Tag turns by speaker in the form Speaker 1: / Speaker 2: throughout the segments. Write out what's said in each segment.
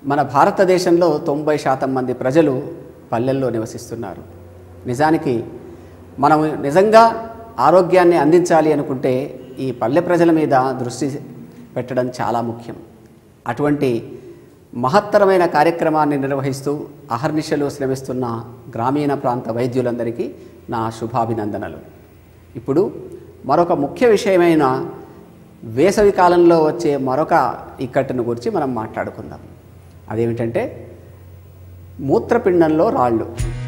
Speaker 1: మన భారతదేశంలో తొంభై శాతం మంది ప్రజలు పల్లెల్లో నివసిస్తున్నారు నిజానికి మనం నిజంగా ఆరోగ్యాన్ని అందించాలి అనుకుంటే ఈ పల్లె ప్రజల మీద దృష్టి పెట్టడం చాలా ముఖ్యం అటువంటి మహత్తరమైన కార్యక్రమాన్ని నిర్వహిస్తూ అహర్నిశలు శ్రమిస్తున్న గ్రామీణ ప్రాంత వైద్యులందరికీ నా శుభాభినందనలు ఇప్పుడు మరొక ముఖ్య విషయమైన వేసవి కాలంలో వచ్చే మరొక ఇక్కట్టును గురించి మనం మాట్లాడుకుందాం అదేమిటంటే మూత్రపిండంలో రాళ్ళు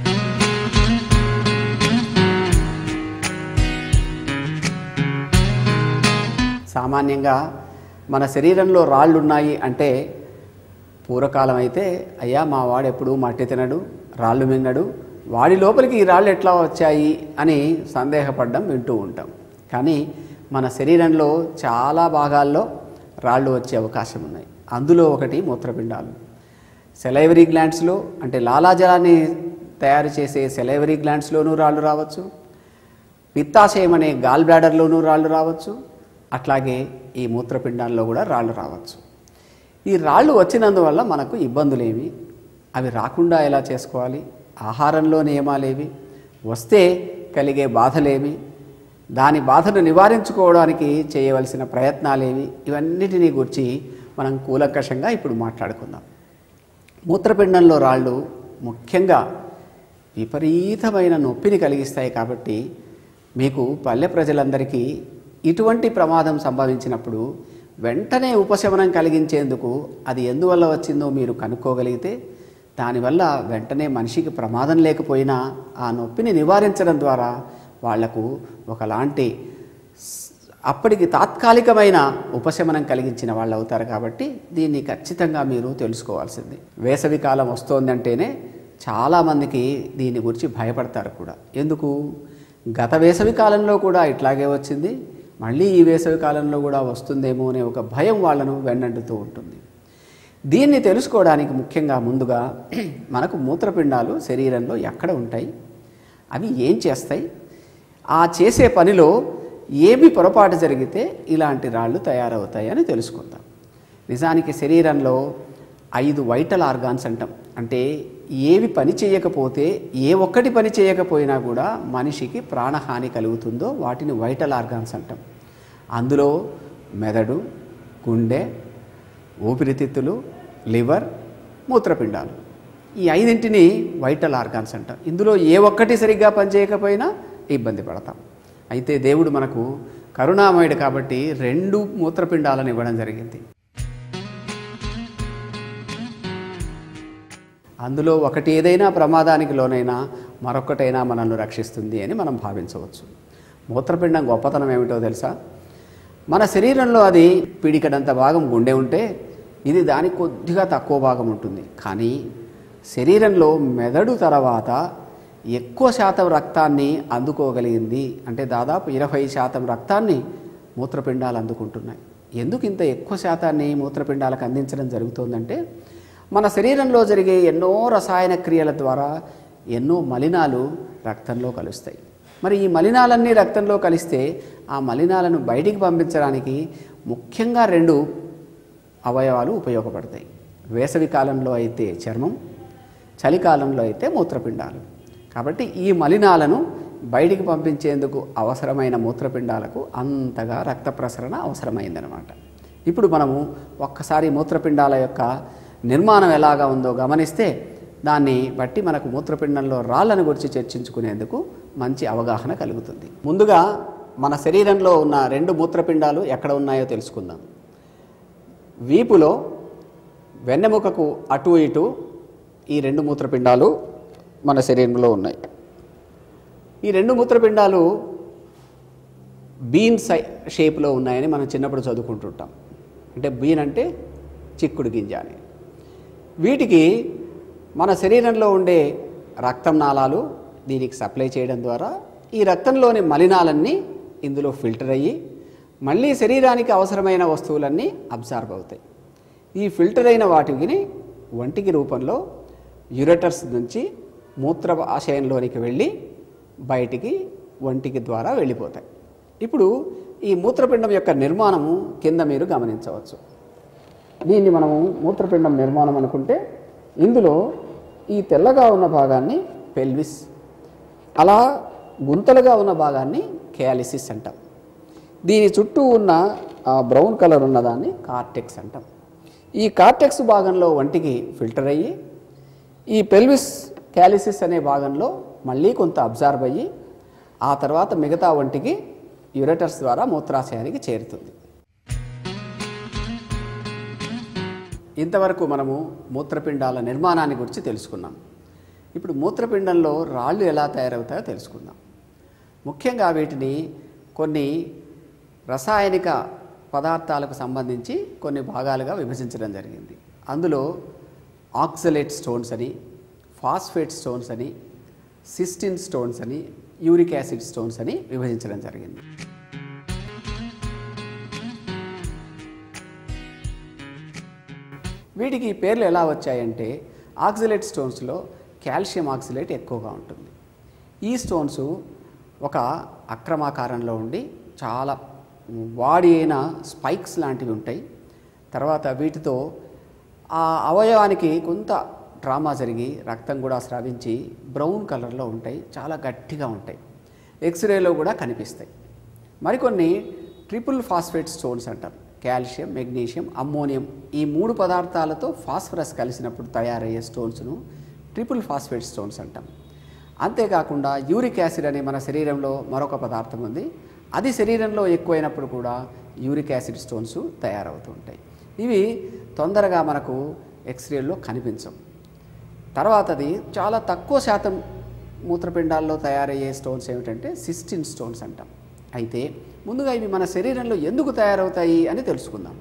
Speaker 1: సామాన్యంగా మన శరీరంలో రాళ్ళు ఉన్నాయి అంటే పూర్వకాలం అయితే అయ్యా మా వాడు ఎప్పుడు మట్టి తినడు రాళ్ళు మింగడు వాడి లోపలికి ఈ రాళ్ళు ఎట్లా వచ్చాయి అని సందేహపడడం వింటూ ఉంటాం కానీ మన శరీరంలో చాలా భాగాల్లో రాళ్ళు వచ్చే అవకాశం ఉన్నాయి అందులో ఒకటి మూత్రపిండాలు సెలైవరీ గ్లాండ్స్లో అంటే లాలాజలాన్ని తయారు చేసే సెలైవరీ గ్లాండ్స్లోనూ రాళ్ళు రావచ్చు పిత్తాశయం అనే గాల్ బ్లాడర్లోనూ రాళ్ళు రావచ్చు అట్లాగే ఈ మూత్రపిండాల్లో కూడా రాళ్ళు రావచ్చు ఈ రాళ్ళు వచ్చినందువల్ల మనకు ఇబ్బందులేమి అవి రాకుండా ఎలా చేసుకోవాలి ఆహారంలో నియమాలేవి వస్తే కలిగే బాధలేమి దాని బాధను నివారించుకోవడానికి చేయవలసిన ప్రయత్నాలేవి ఇవన్నిటినీ గురించి మనం కూలంకషంగా ఇప్పుడు మాట్లాడుకుందాం మూత్రపిండంలో రాళ్ళు ముఖ్యంగా విపరీతమైన నొప్పిని కలిగిస్తాయి కాబట్టి మీకు పల్లె ప్రజలందరికీ ఇటువంటి ప్రమాదం సంభవించినప్పుడు వెంటనే ఉపశమనం కలిగించేందుకు అది ఎందువల్ల వచ్చిందో మీరు కనుక్కోగలిగితే దానివల్ల వెంటనే మనిషికి ప్రమాదం లేకపోయినా ఆ నొప్పిని నివారించడం ద్వారా వాళ్లకు ఒకలాంటి అప్పటికి తాత్కాలికమైన ఉపశమనం కలిగించిన వాళ్ళు అవుతారు కాబట్టి దీన్ని ఖచ్చితంగా మీరు తెలుసుకోవాల్సింది వేసవి కాలం వస్తోందంటేనే చాలామందికి దీని గురించి భయపడతారు కూడా ఎందుకు గత వేసవి కాలంలో కూడా ఇట్లాగే వచ్చింది మళ్ళీ ఈ వేసవి కాలంలో కూడా వస్తుందేమో అనే ఒక భయం వాళ్ళను వెన్నంటుతూ ఉంటుంది దీన్ని తెలుసుకోవడానికి ముఖ్యంగా ముందుగా మనకు మూత్రపిండాలు శరీరంలో ఎక్కడ ఉంటాయి అవి ఏం చేస్తాయి ఆ చేసే పనిలో ఏమి పొరపాటు జరిగితే ఇలాంటి రాళ్ళు తయారవుతాయి అని తెలుసుకుందాం నిజానికి శరీరంలో ఐదు వైటల్ ఆర్గాన్స్ అంటాం అంటే ఏవి పని చేయకపోతే ఏ ఒక్కటి పని చేయకపోయినా కూడా మనిషికి ప్రాణహాని కలుగుతుందో వాటిని వైటల్ ఆర్గాన్స్ అంటాం అందులో మెదడు గుండె ఊపిరితిత్తులు లివర్ మూత్రపిండాలు ఈ ఐదింటిని వైటల్ ఆర్గాన్స్ అంటాం ఇందులో ఏ ఒక్కటి సరిగ్గా పనిచేయకపోయినా ఇబ్బంది పడతాం అయితే దేవుడు మనకు కరుణామయుడు కాబట్టి రెండు మూత్రపిండాలను ఇవ్వడం జరిగింది అందులో ఒకటి ఏదైనా ప్రమాదానికి లోనైనా మరొకటైనా మనల్ని రక్షిస్తుంది అని మనం భావించవచ్చు మూత్రపిండం గొప్పతనం ఏమిటో తెలుసా మన శరీరంలో అది పిడికడంత భాగం గుండె ఉంటే ఇది దానికి కొద్దిగా తక్కువ భాగం ఉంటుంది కానీ శరీరంలో మెదడు తర్వాత ఎక్కువ శాతం రక్తాన్ని అందుకోగలిగింది అంటే దాదాపు ఇరవై శాతం రక్తాన్ని మూత్రపిండాలు అందుకుంటున్నాయి ఎందుకు ఇంత ఎక్కువ శాతాన్ని మూత్రపిండాలకు అందించడం జరుగుతుందంటే మన శరీరంలో జరిగే ఎన్నో రసాయన క్రియల ద్వారా ఎన్నో మలినాలు రక్తంలో కలుస్తాయి మరి ఈ మలినాలన్నీ రక్తంలో కలిస్తే ఆ మలినాలను బయటికి పంపించడానికి ముఖ్యంగా రెండు అవయవాలు ఉపయోగపడతాయి వేసవి కాలంలో అయితే చర్మం చలికాలంలో అయితే మూత్రపిండాలు కాబట్టి ఈ మలినాలను బయటికి పంపించేందుకు అవసరమైన మూత్రపిండాలకు అంతగా రక్త ప్రసరణ అవసరమైందనమాట ఇప్పుడు మనము ఒక్కసారి మూత్రపిండాల యొక్క నిర్మాణం ఎలాగా ఉందో గమనిస్తే దాన్ని బట్టి మనకు మూత్రపిండంలో రాళ్ళను గురించి చర్చించుకునేందుకు మంచి అవగాహన కలుగుతుంది ముందుగా మన శరీరంలో ఉన్న రెండు మూత్రపిండాలు ఎక్కడ ఉన్నాయో తెలుసుకుందాం వీపులో వెన్నెముకకు అటు ఇటు ఈ రెండు మూత్రపిండాలు మన శరీరంలో ఉన్నాయి ఈ రెండు మూత్రపిండాలు బీన్ సై షేప్లో ఉన్నాయని మనం చిన్నప్పుడు చదువుకుంటుంటాం అంటే బీన్ అంటే చిక్కుడు గింజ అని వీటికి మన శరీరంలో ఉండే రక్తం నాళాలు దీనికి సప్లై చేయడం ద్వారా ఈ రక్తంలోని మలినాలన్నీ ఇందులో ఫిల్టర్ అయ్యి మళ్ళీ శరీరానికి అవసరమైన వస్తువులన్నీ అబ్జార్బ్ అవుతాయి ఈ ఫిల్టర్ అయిన వాటిని వంటికి రూపంలో యురటర్స్ నుంచి మూత్ర ఆశయంలోనికి వెళ్ళి బయటికి వంటికి ద్వారా వెళ్ళిపోతాయి ఇప్పుడు ఈ మూత్రపిండం యొక్క నిర్మాణము కింద మీరు గమనించవచ్చు దీన్ని మనము మూత్రపిండం నిర్మాణం అనుకుంటే ఇందులో ఈ తెల్లగా ఉన్న భాగాన్ని పెల్విస్ అలా గుంతలుగా ఉన్న భాగాన్ని కేయాలిసిస్ అంటాం దీని చుట్టూ ఉన్న ఆ బ్రౌన్ కలర్ ఉన్నదాన్ని కార్టెక్స్ అంటాం ఈ కార్టెక్స్ భాగంలో వంటికి ఫిల్టర్ అయ్యి ఈ పెల్విస్ క్యాలిసిస్ అనే భాగంలో మళ్ళీ కొంత అబ్జార్బ్ అయ్యి ఆ తర్వాత మిగతా వంటికి యురేటర్స్ ద్వారా మూత్రాశయానికి చేరుతుంది ఇంతవరకు మనము మూత్రపిండాల నిర్మాణాన్ని గురించి తెలుసుకున్నాం ఇప్పుడు మూత్రపిండంలో రాళ్ళు ఎలా తయారవుతాయో తెలుసుకుందాం ముఖ్యంగా వీటిని కొన్ని రసాయనిక పదార్థాలకు సంబంధించి కొన్ని భాగాలుగా విభజించడం జరిగింది అందులో ఆక్సలేట్ స్టోన్స్ అని ఫాస్ఫేట్ స్టోన్స్ అని సిస్టిన్ స్టోన్స్ అని యూరిక్ యాసిడ్ స్టోన్స్ అని విభజించడం జరిగింది వీటికి ఈ పేర్లు ఎలా వచ్చాయంటే ఆక్సిలేట్ స్టోన్స్లో కాల్షియం ఆక్సిలేట్ ఎక్కువగా ఉంటుంది ఈ స్టోన్స్ ఒక అక్రమాకారంలో ఉండి చాలా వాడి అయిన స్పైక్స్ లాంటివి ఉంటాయి తర్వాత వీటితో ఆ అవయవానికి కొంత ట్రామా జరిగి రక్తం కూడా స్రావించి బ్రౌన్ కలర్లో ఉంటాయి చాలా గట్టిగా ఉంటాయి ఎక్స్రేలో కూడా కనిపిస్తాయి మరికొన్ని ట్రిపుల్ ఫాస్ఫేట్ స్టోన్స్ అంటారు కాల్షియం మెగ్నీషియం అమ్మోనియం ఈ మూడు పదార్థాలతో ఫాస్ఫరస్ కలిసినప్పుడు తయారయ్యే స్టోన్స్ను ట్రిపుల్ ఫాస్ఫేట్ స్టోన్స్ అంటాం అంతేకాకుండా యూరిక్ యాసిడ్ అనే మన శరీరంలో మరొక పదార్థం ఉంది అది శరీరంలో ఎక్కువైనప్పుడు కూడా యూరిక్ యాసిడ్ స్టోన్స్ తయారవుతూ ఉంటాయి ఇవి తొందరగా మనకు ఎక్స్రేల్లో కనిపించవు తర్వాతది చాలా తక్కువ శాతం మూత్రపిండాల్లో తయారయ్యే స్టోన్స్ ఏమిటంటే సిస్టిన్ స్టోన్స్ అంటాం అయితే ముందుగా ఇవి మన శరీరంలో ఎందుకు తయారవుతాయి అని తెలుసుకుందాం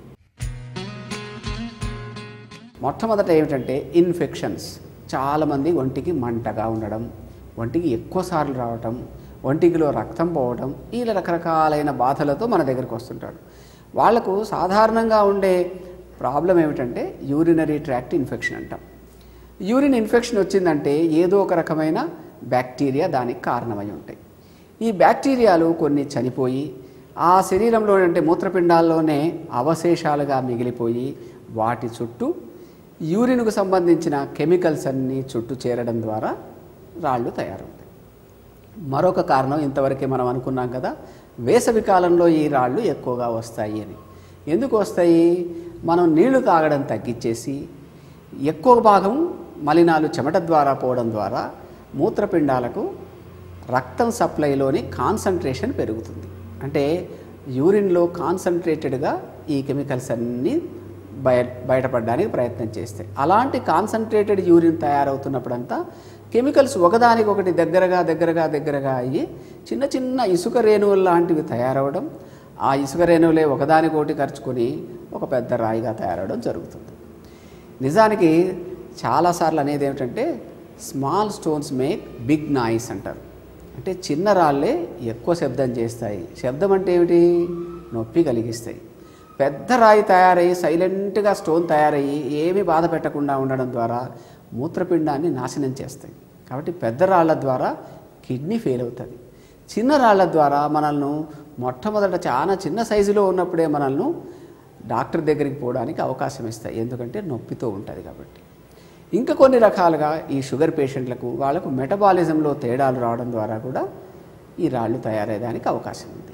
Speaker 1: మొట్టమొదట ఏమిటంటే ఇన్ఫెక్షన్స్ చాలామంది ఒంటికి మంటగా ఉండడం ఒంటికి ఎక్కువసార్లు రావటం ఒంటికిలో రక్తం పోవడం ఈ రకరకాలైన బాధలతో మన దగ్గరికి వస్తుంటాడు వాళ్లకు సాధారణంగా ఉండే ప్రాబ్లం ఏమిటంటే యూరినరీ ట్రాక్ట్ ఇన్ఫెక్షన్ అంటాం యూరిన్ ఇన్ఫెక్షన్ వచ్చిందంటే ఏదో ఒక రకమైన బ్యాక్టీరియా దానికి కారణమై ఉంటాయి ఈ బ్యాక్టీరియాలు కొన్ని చనిపోయి ఆ శరీరంలో అంటే మూత్రపిండాల్లోనే అవశేషాలుగా మిగిలిపోయి వాటి చుట్టూ యూరిన్కు సంబంధించిన కెమికల్స్ అన్నీ చుట్టూ చేరడం ద్వారా రాళ్ళు తయారవుతాయి మరొక కారణం ఇంతవరకే మనం అనుకున్నాం కదా వేసవి కాలంలో ఈ రాళ్ళు ఎక్కువగా వస్తాయి అని ఎందుకు వస్తాయి మనం నీళ్లు తాగడం తగ్గించేసి ఎక్కువ భాగం మలినాలు చెమట ద్వారా పోవడం ద్వారా మూత్రపిండాలకు రక్తం సప్లైలోని కాన్సన్ట్రేషన్ పెరుగుతుంది అంటే యూరిన్లో కాన్సన్ట్రేటెడ్గా ఈ కెమికల్స్ అన్నీ బయ బయటపడడానికి ప్రయత్నం చేస్తాయి అలాంటి కాన్సన్ట్రేటెడ్ యూరిన్ తయారవుతున్నప్పుడంతా కెమికల్స్ ఒకదానికొకటి దగ్గరగా దగ్గరగా దగ్గరగా అయ్యి చిన్న చిన్న ఇసుక రేణువులు లాంటివి తయారవడం ఆ ఇసుక రేణువులే ఒకదానికొకటి ఖర్చుకొని ఒక పెద్ద రాయిగా తయారవడం జరుగుతుంది నిజానికి చాలాసార్లు అనేది ఏమిటంటే small stones make big noise అంటారు అంటే చిన్న రాళ్ళే ఎక్కువ శబ్దం చేస్తాయి శబ్దం అంటే ఏమిటి నొప్పి కలిగిస్తాయి పెద్ద రాయి తయారయ్యి సైలెంట్గా స్టోన్ తయారయ్యి ఏమీ బాధ పెట్టకుండా ఉండడం ద్వారా మూత్రపిండాన్ని నాశనం చేస్తాయి కాబట్టి పెద్ద రాళ్ళ ద్వారా కిడ్నీ ఫెయిల్ అవుతుంది చిన్న రాళ్ళ ద్వారా మనల్ని మొట్టమొదట చాలా చిన్న సైజులో ఉన్నప్పుడే మనల్ని డాక్టర్ దగ్గరికి పోవడానికి అవకాశం ఇస్తాయి ఎందుకంటే నొప్పితో ఉంటుంది కాబట్టి ఇంకా కొన్ని రకాలుగా ఈ షుగర్ పేషెంట్లకు వాళ్ళకు మెటబాలిజంలో తేడాలు రావడం ద్వారా కూడా ఈ రాళ్ళు తయారయ్యేదానికి అవకాశం ఉంది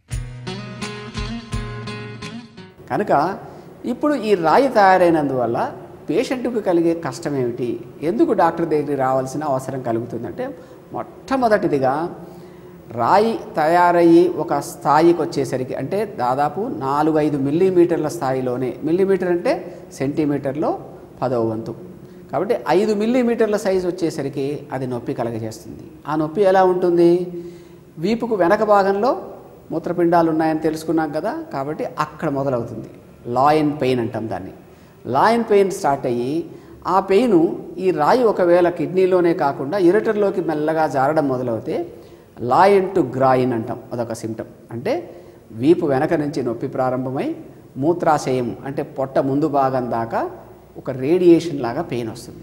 Speaker 1: కనుక ఇప్పుడు ఈ రాయి తయారైనందువల్ల పేషెంట్కు కలిగే కష్టం ఏమిటి ఎందుకు డాక్టర్ దగ్గరికి రావాల్సిన అవసరం కలుగుతుందంటే మొట్టమొదటిదిగా రాయి తయారయ్యి ఒక స్థాయికి వచ్చేసరికి అంటే దాదాపు నాలుగు ఐదు మిల్లీమీటర్ల స్థాయిలోనే మిల్లీమీటర్ అంటే సెంటీమీటర్లో పదవ వంతు కాబట్టి ఐదు మిల్లీమీటర్ల సైజు వచ్చేసరికి అది నొప్పి కలగజేస్తుంది ఆ నొప్పి ఎలా ఉంటుంది వీపుకు వెనక భాగంలో మూత్రపిండాలు ఉన్నాయని తెలుసుకున్నాం కదా కాబట్టి అక్కడ మొదలవుతుంది లాయన్ పెయిన్ అంటాం దాన్ని లాయన్ పెయిన్ స్టార్ట్ అయ్యి ఆ పెయిన్ ఈ రాయి ఒకవేళ కిడ్నీలోనే కాకుండా ఇరటర్లోకి మెల్లగా జారడం మొదలవుతే లాయన్ టు గ్రాయిన్ అంటాం అదొక సిమ్టమ్ అంటే వీపు వెనక నుంచి నొప్పి ప్రారంభమై మూత్రాశయం అంటే పొట్ట ముందు భాగం దాకా ఒక రేడియేషన్ లాగా పెయిన్ వస్తుంది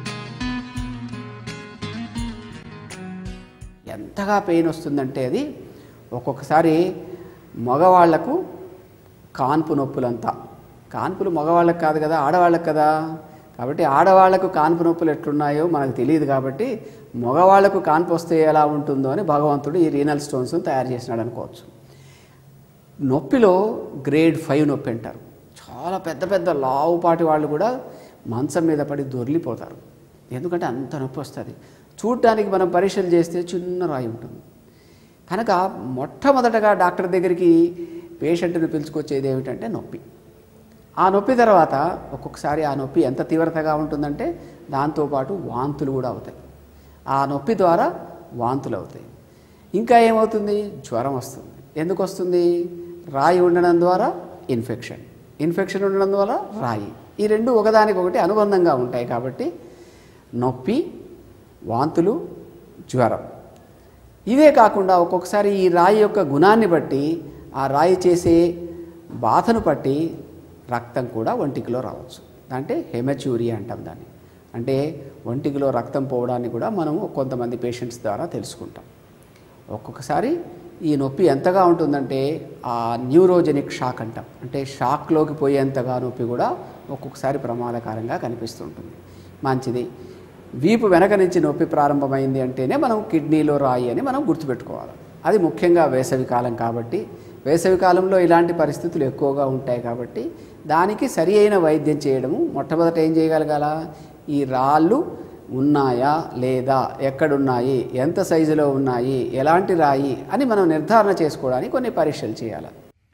Speaker 1: ఎంతగా పెయిన్ వస్తుందంటే అది ఒక్కొక్కసారి మగవాళ్లకు కాన్పు నొప్పులంతా కాన్పులు మగవాళ్ళకి కాదు కదా ఆడవాళ్ళకి కదా కాబట్టి ఆడవాళ్లకు కాన్పు నొప్పులు ఎట్లున్నాయో మనకు తెలియదు కాబట్టి మగవాళ్లకు కాన్పు వస్తే ఎలా ఉంటుందో అని భగవంతుడు ఈ రీనల్ స్టోన్స్ తయారు చేసినాడు అనుకోవచ్చు నొప్పిలో గ్రేడ్ ఫైవ్ నొప్పి అంటారు చాలా పెద్ద పెద్ద లావుపాటి వాళ్ళు కూడా మంచం మీద పడి దొర్లిపోతారు ఎందుకంటే అంత నొప్పి వస్తుంది చూడటానికి మనం పరీక్షలు చేస్తే చిన్న రాయి ఉంటుంది కనుక మొట్టమొదటగా డాక్టర్ దగ్గరికి పేషెంట్ని పిలుచుకొచ్చేది ఏమిటంటే నొప్పి ఆ నొప్పి తర్వాత ఒక్కొక్కసారి ఆ నొప్పి ఎంత తీవ్రతగా ఉంటుందంటే దాంతోపాటు వాంతులు కూడా అవుతాయి ఆ నొప్పి ద్వారా వాంతులు అవుతాయి ఇంకా ఏమవుతుంది జ్వరం వస్తుంది ఎందుకు వస్తుంది రాయి ఉండడం ద్వారా ఇన్ఫెక్షన్ ఇన్ఫెక్షన్ ఉండడం ద్వారా రాయి ఈ రెండు ఒకదానికొకటి అనుబంధంగా ఉంటాయి కాబట్టి నొప్పి వాంతులు జ్వరం ఇవే కాకుండా ఒక్కొక్కసారి ఈ రాయి యొక్క గుణాన్ని బట్టి ఆ రాయి చేసే బాధను బట్టి రక్తం కూడా ఒంటికిలో రావచ్చు అంటే హెమచ్యూరియా అంటాం దాన్ని అంటే ఒంటికిలో రక్తం పోవడాన్ని కూడా మనము కొంతమంది పేషెంట్స్ ద్వారా తెలుసుకుంటాం ఒక్కొక్కసారి ఈ నొప్పి ఎంతగా ఉంటుందంటే ఆ న్యూరోజెనిక్ షాక్ అంటాం అంటే షాక్లోకి పోయేంతగా నొప్పి కూడా ఒక్కొక్కసారి ప్రమాదకరంగా కనిపిస్తుంటుంది మంచిది వీపు వెనక నుంచి నొప్పి ప్రారంభమైంది అంటేనే మనం కిడ్నీలో రాయి అని మనం గుర్తుపెట్టుకోవాలి అది ముఖ్యంగా వేసవి కాలం కాబట్టి వేసవి కాలంలో ఇలాంటి పరిస్థితులు ఎక్కువగా ఉంటాయి కాబట్టి దానికి సరి అయిన వైద్యం చేయడము మొట్టమొదట ఏం చేయగలగాల ఈ రాళ్ళు ఉన్నాయా లేదా ఎక్కడున్నాయి ఎంత సైజులో ఉన్నాయి ఎలాంటి రాయి అని మనం నిర్ధారణ చేసుకోవడానికి కొన్ని పరీక్షలు చేయాలి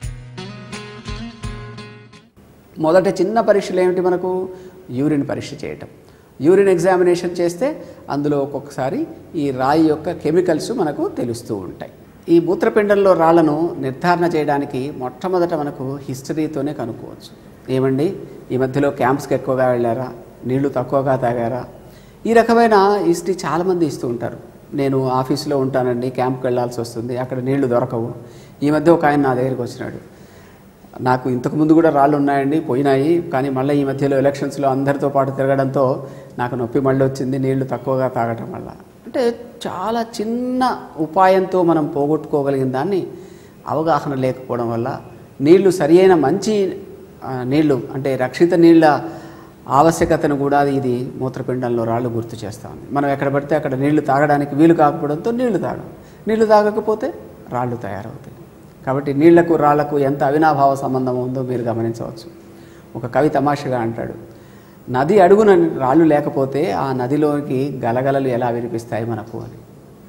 Speaker 1: మొదట చిన్న పరీక్షలు ఏమిటి మనకు యూరిన్ పరీక్ష చేయటం యూరిన్ ఎగ్జామినేషన్ చేస్తే అందులో ఒక్కొక్కసారి ఈ రాయి యొక్క కెమికల్స్ మనకు తెలుస్తూ ఉంటాయి ఈ మూత్రపిండంలో రాళ్లను నిర్ధారణ చేయడానికి మొట్టమొదట మనకు హిస్టరీతోనే కనుక్కోవచ్చు ఏమండి ఈ మధ్యలో క్యాంప్స్కి ఎక్కువగా వెళ్ళారా నీళ్లు తక్కువగా తాగారా ఈ రకమైన హిస్టరీ చాలామంది ఇస్తూ ఉంటారు నేను ఆఫీసులో ఉంటానండి క్యాంప్కి వెళ్ళాల్సి వస్తుంది అక్కడ నీళ్లు దొరకవు ఈ మధ్య ఒక ఆయన నా దగ్గరికి వచ్చినాడు నాకు ఇంతకుముందు కూడా రాళ్ళు ఉన్నాయండి పోయినాయి కానీ మళ్ళీ ఈ మధ్యలో ఎలక్షన్స్లో అందరితో పాటు తిరగడంతో నాకు నొప్పి మళ్ళీ వచ్చింది నీళ్లు తక్కువగా తాగటం వల్ల అంటే చాలా చిన్న ఉపాయంతో మనం పోగొట్టుకోగలిగిన దాన్ని అవగాహన లేకపోవడం వల్ల నీళ్లు సరి అయిన మంచి ఆ, నీళ్లు అంటే రక్షిత నీళ్ళ ఆవశ్యకతను కూడా ఇది మూత్రపిండంలో రాళ్ళు గుర్తు చేస్తూ ఉంది మనం ఎక్కడ పడితే అక్కడ నీళ్లు తాగడానికి వీలు కాకపోవడంతో నీళ్లు తాగం నీళ్లు తాగకపోతే రాళ్ళు తయారవుతాయి కాబట్టి నీళ్లకు రాళ్లకు ఎంత అవినాభావ సంబంధం ఉందో మీరు గమనించవచ్చు ఒక కవి తమాషగా అంటాడు నది అడుగున రాళ్ళు లేకపోతే ఆ నదిలోకి గలగలలు ఎలా వినిపిస్తాయి మనకు అని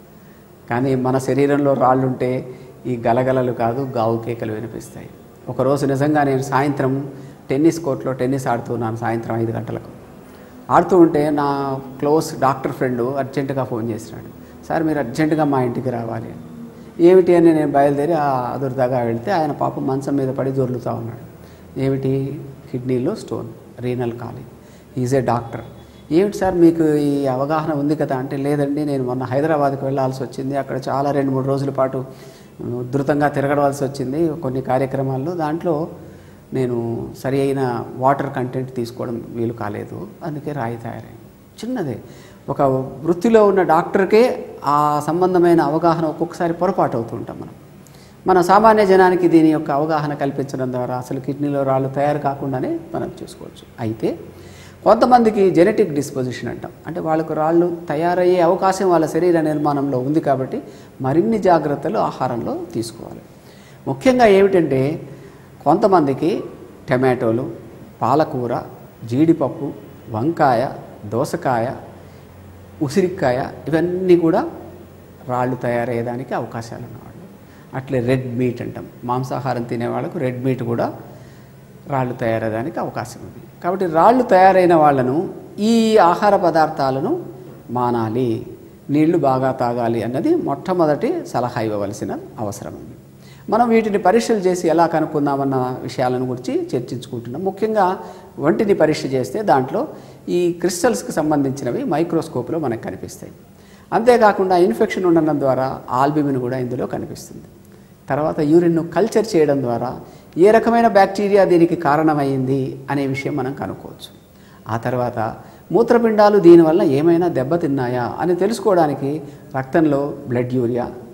Speaker 1: కానీ మన శరీరంలో రాళ్ళుంటే ఈ గలగలలు కాదు గావు కేకలు వినిపిస్తాయి ఒకరోజు నిజంగా నేను సాయంత్రం టెన్నిస్ కోర్ట్లో టెన్నిస్ ఆడుతున్నాను సాయంత్రం ఐదు గంటలకు ఆడుతూ ఉంటే నా క్లోజ్ డాక్టర్ ఫ్రెండ్ అర్జెంటుగా ఫోన్ చేసినాడు సార్ మీరు అర్జెంటుగా మా ఇంటికి రావాలి అని ఏమిటి అని నేను బయలుదేరి ఆ అదురుదాగా వెళ్తే ఆయన పాపం మంచం మీద పడి దొర్లుతూ ఉన్నాడు ఏమిటి కిడ్నీలో stone renal colic is a doctor ఏమిటి సార్ మీకు ఈ అవగాహన ఉంది కదా అంటే లేదండి నేను మొన్న హైదరాబాద్కి వెళ్ళాల్సి వచ్చింది అక్కడ చాలా రెండు మూడు రోజుల పాటు ఉధృతంగా తిరగడవలసి వచ్చింది కొన్ని కార్యక్రమాల్లో దాంట్లో నేను సరి అయిన వాటర్ కంటెంట్ తీసుకోవడం వీలు కాలేదు అందుకే రాయి తయారైంది చిన్నదే ఒక వృత్తిలో ఉన్న డాక్టర్కే ఆ సంబంధమైన అవగాహన ఒక్కొక్కసారి పొరపాటు అవుతుంటాం మనం మన సామాన్య జనానికి దీని యొక్క అవగాహన కల్పించడం ద్వారా అసలు కిడ్నీలో రాళ్ళు తయారు కాకుండానే మనం చూసుకోవచ్చు అయితే కొంతమందికి జెనెటిక్ డిస్పోజిషన్ అంటాం అంటే వాళ్ళకు రాళ్ళు తయారయ్యే అవకాశం వాళ్ళ శరీర నిర్మాణంలో ఉంది కాబట్టి మరిన్ని జాగ్రత్తలు ఆహారంలో తీసుకోవాలి ముఖ్యంగా ఏమిటంటే కొంతమందికి టమాటోలు పాలకూర జీడిపప్పు వంకాయ దోసకాయ ఉసిరికాయ ఇవన్నీ కూడా రాళ్ళు తయారయ్యేదానికి అవకాశాలు ఉన్నవాళ్ళు అట్లే రెడ్ మీట్ అంటాం మాంసాహారం తినే వాళ్ళకు రెడ్ మీట్ కూడా రాళ్ళు తయారయ్యేదానికి అవకాశం ఉంది కాబట్టి రాళ్ళు తయారైన వాళ్ళను ఈ ఆహార పదార్థాలను మానాలి నీళ్లు బాగా తాగాలి అన్నది మొట్టమొదటి సలహా ఇవ్వవలసిన అవసరం ఉంది మనం వీటిని పరీక్షలు చేసి ఎలా కనుక్కుందామన్న విషయాలను గురించి చర్చించుకుంటున్నాం ముఖ్యంగా వంటిని పరీక్ష చేస్తే దాంట్లో ఈ క్రిస్టల్స్కి సంబంధించినవి మైక్రోస్కోప్లో మనకు కనిపిస్తాయి అంతేకాకుండా ఇన్ఫెక్షన్ ఉండడం ద్వారా ఆల్బిమిన్ కూడా ఇందులో కనిపిస్తుంది తర్వాత యూరిన్ను కల్చర్ చేయడం ద్వారా ఏ రకమైన బ్యాక్టీరియా దీనికి కారణమైంది అనే విషయం మనం కనుక్కోవచ్చు ఆ తర్వాత మూత్రపిండాలు దీనివల్ల ఏమైనా దెబ్బతిన్నాయా అని తెలుసుకోవడానికి రక్తంలో బ్లడ్ యూరియా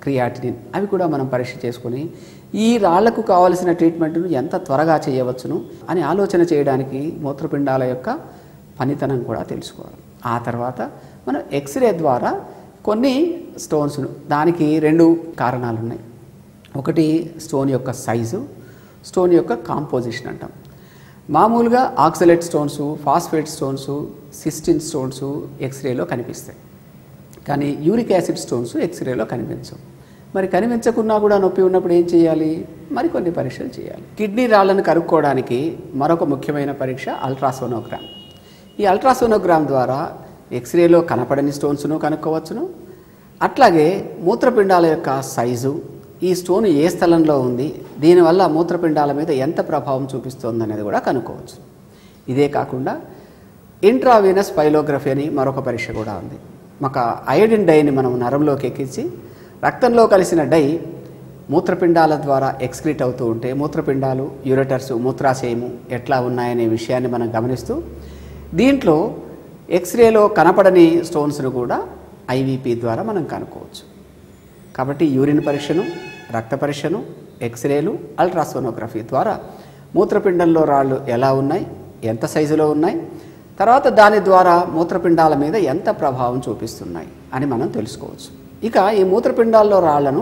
Speaker 1: క్రియాటినిన్ అవి కూడా మనం పరీక్ష చేసుకొని ఈ రాళ్లకు కావలసిన ట్రీట్మెంట్ను ఎంత త్వరగా చేయవచ్చును అని ఆలోచన చేయడానికి మూత్రపిండాల యొక్క పనితనం కూడా తెలుసుకోవాలి ఆ తర్వాత మనం ఎక్స్రే ద్వారా కొన్ని స్టోన్స్ను దానికి రెండు కారణాలు ఉన్నాయి ఒకటి స్టోన్ యొక్క సైజు స్టోన్ యొక్క కాంపోజిషన్ అంటాం మామూలుగా oxalate stones phosphate stones cystine stones ఎక్స్రేలో కనిపిస్తాయి కానీ యూరిక్ యాసిడ్ స్టోన్స్ ఎక్స్రేలో కనిపించవు మరి కనిపించకున్నా కూడా నొప్పి ఉన్నప్పుడు ఏం చేయాలి మరికొన్ని పరీక్షలు చేయాలి కిడ్నీ రాళ్లను కనుక్కోవడానికి మరొక ముఖ్యమైన పరీక్ష అల్ట్రాసోనోగ్రామ్ ఈ అల్ట్రాసోనోగ్రామ్ ద్వారా ఎక్స్రేలో కనపడని స్టోన్స్ను కనుక్కోవచ్చును అట్లాగే మూత్రపిండాల యొక్క సైజు ఈ స్టోన్ ఏ స్థలంలో ఉంది దీనివల్ల మూత్రపిండాల మీద ఎంత ప్రభావం చూపిస్తుంది అనేది కూడా కనుక్కోవచ్చు ఇదే కాకుండా ఇంట్రావీనస్ పైలోగ్రఫీ అని మరొక పరీక్ష కూడా ఉంది ఒక అయోడిన్ డైని మనం నరంలోకి ఎక్కించి రక్తంలో కలిసిన డై మూత్రపిండాల ద్వారా ఎక్స్క్రీట్ అవుతూ ఉంటే మూత్రపిండాలు యూరటర్స్ మూత్రాశయము ఎట్లా ఉన్నాయనే విషయాన్ని మనం గమనిస్తూ దీంట్లో ఎక్స్రేలో కనపడని స్టోన్స్ను కూడా ఐవీపీ ద్వారా మనం కనుక్కోవచ్చు కాబట్టి యూరిన్ పరీక్షను రక్త పరీక్షను ఎక్స్రేలు అల్ట్రాసోనోగ్రఫీ ద్వారా మూత్రపిండంలో రాళ్ళు ఎలా ఉన్నాయి ఎంత సైజులో ఉన్నాయి తర్వాత దాని ద్వారా మూత్రపిండాల మీద ఎంత ప్రభావం చూపిస్తున్నాయి అని మనం తెలుసుకోవచ్చు ఇక ఈ మూత్రపిండాల్లో రాళ్లను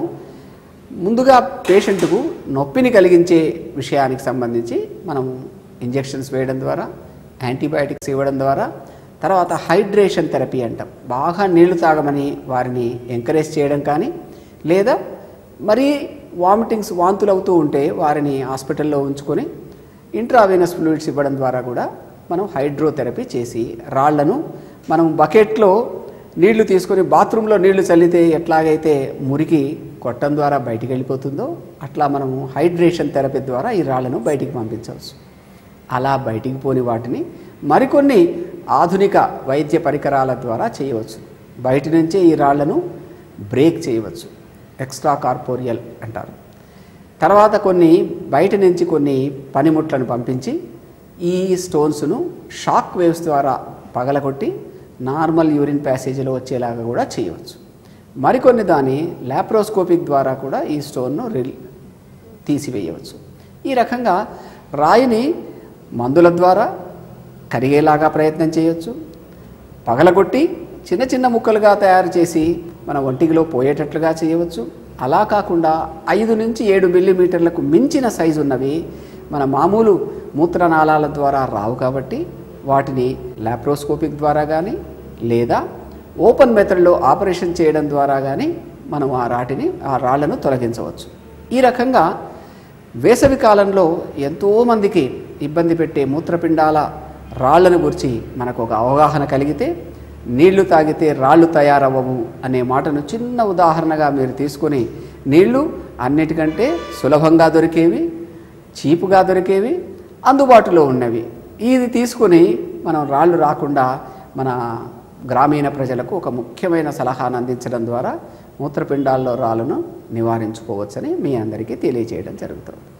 Speaker 1: ముందుగా పేషెంట్కు నొప్పిని కలిగించే విషయానికి సంబంధించి మనం ఇంజెక్షన్స్ వేయడం ద్వారా యాంటీబయాటిక్స్ ఇవ్వడం ద్వారా తర్వాత హైడ్రేషన్ థెరపీ అంటాం బాగా నీళ్లు తాగమని వారిని ఎంకరేజ్ చేయడం కానీ లేదా మరీ వామిటింగ్స్ వాంతులు అవుతూ ఉంటే వారిని హాస్పిటల్లో ఉంచుకొని ఇంట్రావీనస్ ఫ్లూయిడ్స్ ఇవ్వడం ద్వారా కూడా మనం హైడ్రోథెరపీ చేసి రాళ్లను మనం బకెట్లో నీళ్లు తీసుకొని బాత్రూంలో నీళ్లు చల్లితే ఎట్లాగైతే మురికి కొట్టం ద్వారా బయటికి వెళ్ళిపోతుందో అట్లా మనము హైడ్రేషన్ థెరపీ ద్వారా ఈ రాళ్లను బయటికి పంపించవచ్చు అలా బయటికి పోని వాటిని మరికొన్ని ఆధునిక వైద్య పరికరాల ద్వారా చేయవచ్చు బయట నుంచే ఈ రాళ్లను బ్రేక్ చేయవచ్చు ఎక్స్ట్రా కార్పోరియల్ అంటారు తర్వాత కొన్ని బయట నుంచి కొన్ని పనిముట్లను పంపించి ఈ స్టోన్స్ను షాక్ వేవ్స్ ద్వారా పగలగొట్టి నార్మల్ యూరిన్ ప్యాసేజీలో వచ్చేలాగా కూడా చేయవచ్చు మరికొన్ని దాని లాప్రోస్కోపిక్ ద్వారా కూడా ఈ స్టోన్ను రిల్ తీసివేయవచ్చు ఈ రకంగా రాయిని మందుల ద్వారా కరిగేలాగా ప్రయత్నం చేయొచ్చు పగలగొట్టి చిన్న చిన్న ముక్కలుగా తయారు చేసి మన ఒంటికిలో పోయేటట్లుగా చేయవచ్చు అలా కాకుండా ఐదు నుంచి ఏడు మిల్లీమీటర్లకు మించిన సైజు ఉన్నవి మన మామూలు మూత్రనాళాల ద్వారా రావు కాబట్టి వాటిని లాప్రోస్కోపిక్ ద్వారా కానీ లేదా ఓపెన్ మెథడ్లో ఆపరేషన్ చేయడం ద్వారా కానీ మనం ఆ రాటిని ఆ రాళ్లను తొలగించవచ్చు ఈ రకంగా వేసవి కాలంలో ఎంతోమందికి ఇబ్బంది పెట్టే మూత్రపిండాల రాళ్లను గురించి మనకు ఒక అవగాహన కలిగితే నీళ్లు తాగితే రాళ్ళు తయారవ్వవు అనే మాటను చిన్న ఉదాహరణగా మీరు తీసుకొని నీళ్లు అన్నిటికంటే సులభంగా దొరికేవి చీపుగా దొరికేవి అందుబాటులో ఉన్నవి ఇది తీసుకొని మనం రాళ్ళు రాకుండా మన గ్రామీణ ప్రజలకు ఒక ముఖ్యమైన సలహాను అందించడం ద్వారా మూత్రపిండాల్లో రాళ్ళను నివారించుకోవచ్చని మీ అందరికీ తెలియజేయడం జరుగుతుంది